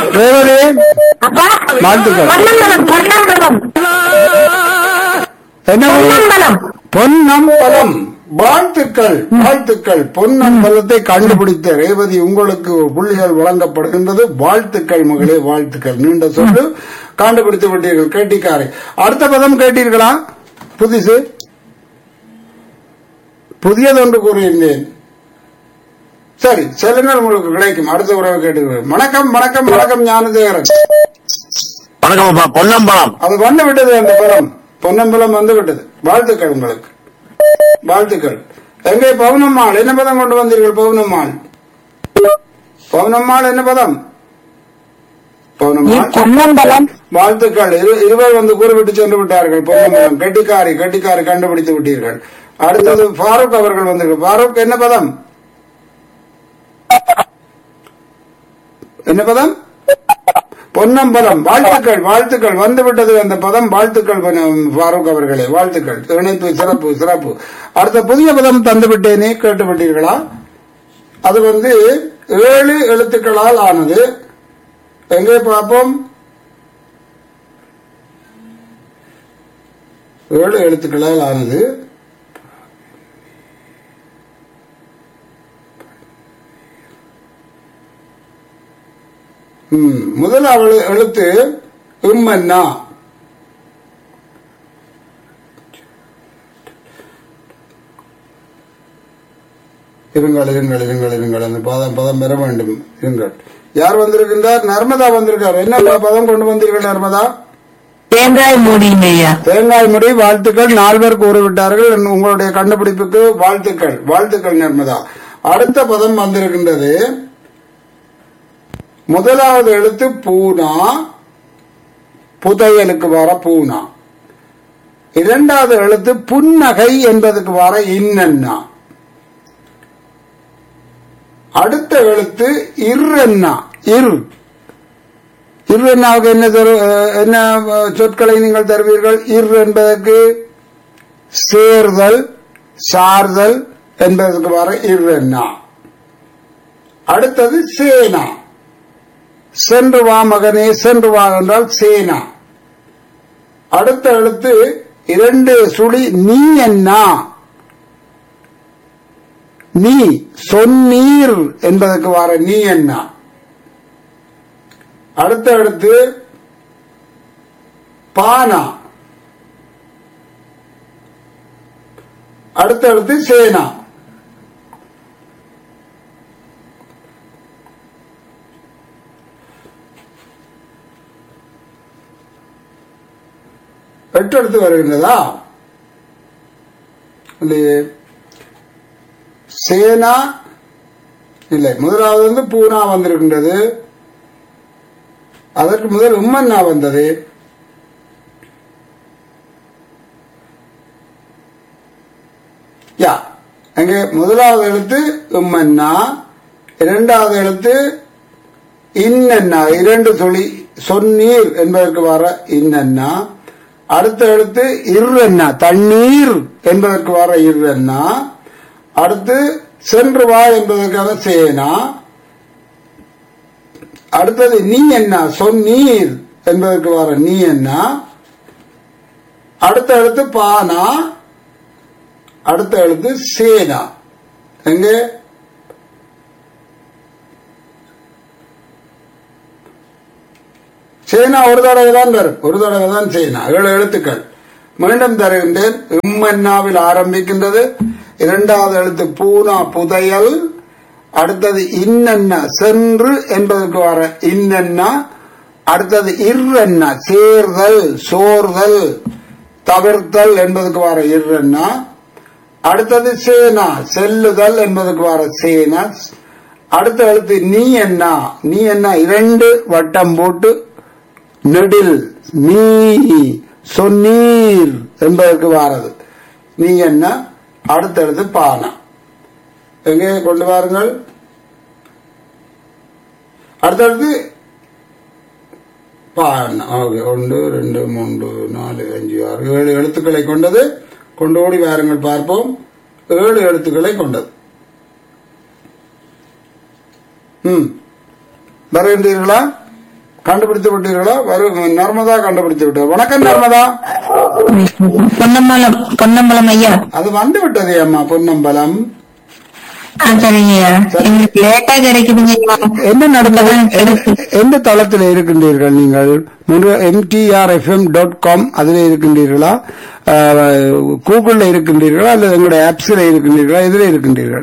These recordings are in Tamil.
ரேவதி அப்பா வாழ்த்துக்கள். பொன்னம்பலம் பொன்னம்பலம் என்ன பொன்னம்பலம் பொன்னம்பலம் வாழ்த்துக்கள் வாழ்த்துக்கள் பொன்னம்பலத்தை கண்டுபிடித்த ரேவதி உங்களுக்கு புள்ளிகள் வழங்கப்படுகின்றது வாழ்த்துக்கள் மகளே வாழ்த்துக்கள் நீண்ட சொல்லு கண்டுபிடித்து விட்டீர்கள் கேட்டிக்காரை அடுத்த பதம் கேட்டீர்களா புதுசு புதியதொன்று கூறியிருந்தேன் சரி செல்லுங்கள் உங்களுக்கு கிடைக்கும் அடுத்த உறவு கேட்டுக்கிறேன் வணக்கம் வணக்கம் வணக்கம் ஞானதேகரன் வணக்கம் அப்பா பொன்னம்பலம் அது வந்து விட்டது அந்த படம் பொன்னம்பலம் வந்து விட்டது வாழ்த்துக்கள் உங்களுக்கு வாழ்த்துக்கள் எங்கே பவுனம்மாள் என்ன பதம் கொண்டு வந்தீர்கள் பவுனம்மாள் பவுனம்மாள் என்ன பதம் பவுனம்மாள் பொன்னம்பலம் வாழ்த்துக்கள் இரு- இருவர் வந்து கூறிவிட்டு சென்று விட்டார்கள் பொன்னம்பலம் கெட்டிக்காரி கெட்டிக்காரி கண்டுபிடித்து விட்டீர்கள் அடுத்தது ஃபாரூக் அவர்கள் வந்திருக்கிறார் ஃபாரூக் என்ன பதம் என்ன பதம் பொன்னம்பலம் வாழ்த்துக்கள் வாழ்த்துக்கள் வந்துவிட்டது அந்த பதம் வாழ்த்துக்கள் பொன்ன- ஃபாரூக் அவர்களே வாழ்த்துக்கள் இணைப்பு சிறப்பு சிறப்பு அடுத்த புதிய பதம் தந்து விட்டேனே கேட்டு விட்டீர்களா அது வந்து ஏழு எழுத்துக்களால் ஆனது எங்கே பார்ப்போம் ஏழு எழுத்துக்களால் ஆனது ம், முதலாவது எழுத்து இம்மன்னா இருங்கள் இருங்கள் இருங்கள் இருங்கள் அந்த பதம் பதம் பெற வேண்டும் இருங்கள் யார் வந்திருக்கின்றார் நர்மதா வந்திருக்கார் என்ன பதம் கொண்டு வந்தீர்கள் நர்மதா தேங்காய் மூடிங்க ஐயா தேங்காய் முடி வாழ்த்துக்கள் நால்வர் கூறிவிட்டார்கள் உங்களுடைய கண்டுபிடிப்புக்கு வாழ்த்துக்கள் வாழ்த்துக்கள் நர்மதா அடுத்த பதம் வந்திருக்கின்றது முதலாவது எழுத்து பூனா புதையலுக்கு வர பூனா இரண்டாவது எழுத்து புன்னகை என்பதுக்கு வர இன்னன்னா அடுத்த எழுத்து இர்ரன்னா இர் இர் என்னாவுக்கு என்ன தரு அஹ், என்ன அஹ், சொற்களை நீங்கள் தருவீர்கள் இர் என்பதற்கு சேர்தல் சார்தல் என்பதற்கு வர இர் என்ன அடுத்தது சேனா சென்று வா மகனே சென்று வா என்றால் சேனா அடுத்த எழுத்து இரண்டு சுழி நீ என்ன நீ சொன்னீர் என்பதற்கு வர நீ என்ன அடுத்த அடுத்து பானா அடுத்த அடுத்து சேனா எட்டு அடுத்து வருகின்றதா இல்லையே சேனா இல்லை முதலாவது வந்து பூனா வந்திருக்கின்றது அதற்கு முதல் உம்மன்னா வந்தது யா அங்கே முதலாவது எழுத்து உம்மன்னா இரண்டாவது எழுத்து இன்னன்னா இரண்டு சொல்லி சொன்னீர் என்பதற்கு வர இன்னன்னா அடுத்த எழுத்து இர்ரன்னா தண்ணீர் என்பதற்கு வர இர்ரன்னா அடுத்து சென்று வா என்பதற்கான சேனா அடுத்தது நீ என்ன சொன்னீர் என்பதற்கு வர நீ என்ன அடுத்த எழுத்து பானா அடுத்த எழுத்து சேனா எங்கே சேனா ஒரு தடவை தான் வரும் ஒரு தடவை தான் சேனா ஏழு எழுத்துக்கள் மீண்டும் தருகின்றேன் இம்மன்னாவில் ஆரம்பிக்கின்றது இரண்டாவது எழுத்து பூனா புதையல் அடுத்தது இன்னென்ன சென்று என்பதற்கு வர இன்னென்ன அடுத்தது இர்ரென்ன சேர்தல் சோர்தல் தவிர்த்தல் என்பதற்கு வர இர்ரென்ன அடுத்தது சேனா செல்லுதல் என்பதற்கு வர சேனா அடுத்த எழுத்து நீ என்ன நீ என்ன இரண்டு வட்டம் போட்டு நெடில் நீ சொன்னீர் என்பதற்கு வாரது நீ என்ன அடுத்த எழுத்து பானா எங்கே கொண்டு வாருங்கள் அடுத்தடுத்து பானா ஓகே ஒன்று ரெண்டு மூன்று நாலு அஞ்சு ஆறு ஏழு எழுத்துக்களை கொண்டது கொண்டு ஓடி வாருங்கள் பார்ப்போம் ஏழு எழுத்துக்களை கொண்டது ம் வருகின்றீர்களா கண்டுபிடித்து விட்டீர்களா வரு- நர்மதா கண்டுபிடித்து விட்டார் வணக்கம் நர்மதா பொன்னம்பலம் பொன்னம்பலம் ஐயா அது வந்து விட்டதே அம்மா பொன்னம்பலம் ஆ சரிங்க ஐயா எங்களுக்கு லேட்டா கிடைக்குதுங்க ஐயா என்ன நடந்தது கிடைக்கும். எந்த தளத்தில் இருக்கின்றீர்கள் நீங்கள் எம்டிஆர் எஃப்எம் டாட் காம் அதில் இருக்கின்றீர்களா கூகுளில் இருக்கின்றீர்களா அல்லது எங்களுடைய ஆப்ஸில் இருக்கின்றீர்களா இதில் இருக்கின்றீர்கள்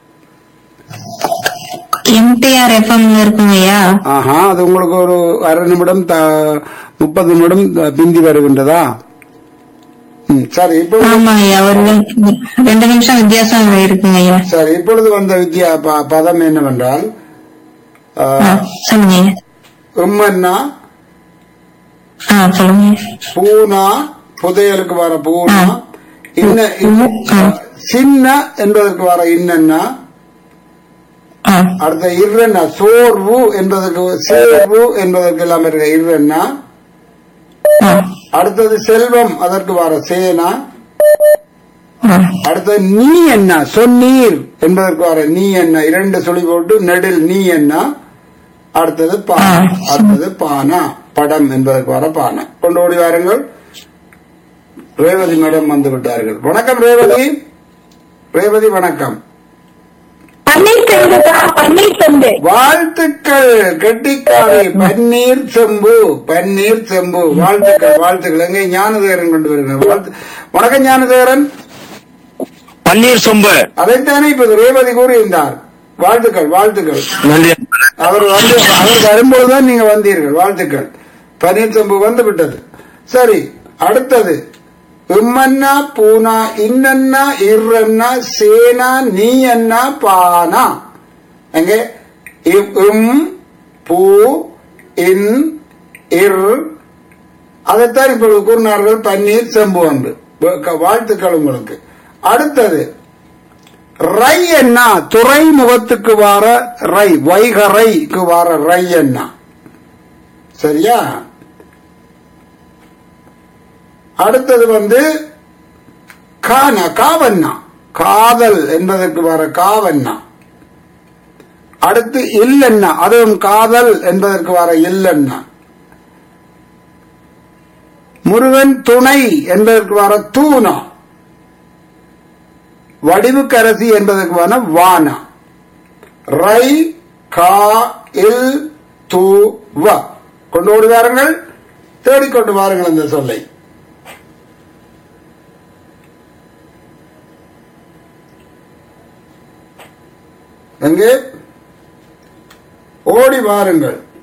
எம்டிஆர் எஃப்எம் இருக்குங்க ஐயா ஆஹா அது உங்களுக்கு ஒரு அரை நிமிடம் த- முப்பது நிமிடம் த- பிந்தி வருகின்றதா ம், சரி இப்பொழுது ஆமா ஐயா ஒரு ரெண்டு- ரெண்டு நிமிஷம் வித்தியாசம் இருக்குங்க ஐயா சரி இப்பொழுது வந்த வித்யா ப- பதம் என்னவென்றால் ஆ, ஆ, சொல்லுங்க ஐயா உம்மன்னா ஆ சொல்லுங்க பூனா புதையலுக்கு வர பூனா இன்ன இன்ன- ஆ. சின்ன என்பதற்கு வர இன்னன்னா ஆ அடுத்த இர்ரன்னா சோர்வு என்பதற்கு சேர்வு என்பதற்கு எல்லாம் இருக்க இர்ரன்னா ஆ அடுத்தது செல்வம் அதற்கு வர சேனா ஆ அடுத்தது நீ என்ன சொன்னீர் என்பதற்கு வர நீ என்ன இரண்டு சொல்லி போட்டு நெடில் நீ என்ன அடுத்தது பா ஆ. அடுத்தது பானா படம் என்பதற்கு வர பானை கொண்டு ஓடி வாருங்கள் ரேவதி மேடம் வந்து விட்டார்கள் வணக்கம் ரேவதி ரேவதி வணக்கம் பன்னீர் தண்டுப்பா பன்னீர் தண்டு வாழ்த்துக்கள் கெட்டிக்காரி பன்னீர் செம்பு பன்னீர் செம்பு வாழ்த்துக்கள் வாழ்த்துக்கள் எங்கே ஞானதேரன் கொண்டு வருகிறார் வாழ்த்து வணக்கம் ஞானதேரன் பன்னீர் சொம்பு அதைத்தானே இப்போது ரேவதி கூறியிருந்தார் வாழ்த்துக்கள் வாழ்த்துக்கள் நன்றி அவர் வந்து அவர் வரும்போதுதான் நீங்க வந்தீர்கள் வாழ்த்துக்கள் பன்னீர் செம்பு வந்து விட்டது சரி அடுத்தது இம்மன்னா பூனா இன்னன்னா இர்ரன்னா சேனா நீ அண்ணா பானா எங்கே இவ், இம் பூ இன் இர் அதைத்தான் இப்பொழுது கூறினார்கள் பன்னீர் செம்பு என்று வ- வாழ்த்துக்கள் உங்களுக்கு அடுத்தது ரை என்ன துறைமுகத்துக்கு வார ரை வைகரைக்கு வார ரை என்ன சரியா அடுத்தது வந்து கான காவண்ணா காதல் என்பதற்கு வர காவண்ணா அடுத்து இல்லெண்ணா அதுவும் காதல் என்பதற்கு வர இல்லெண்ணா முருகன் துணை என்பதற்கு வர தூணா வடிவுக்கரசி என்பதற்கு வர வானா ரை கா இல் து வ கொண்டு ஓடி வாருங்கள் தேடிக்கொண்டு வாருங்கள் அந்த சொல்லை எங்கே ஓடி வாருங்கள்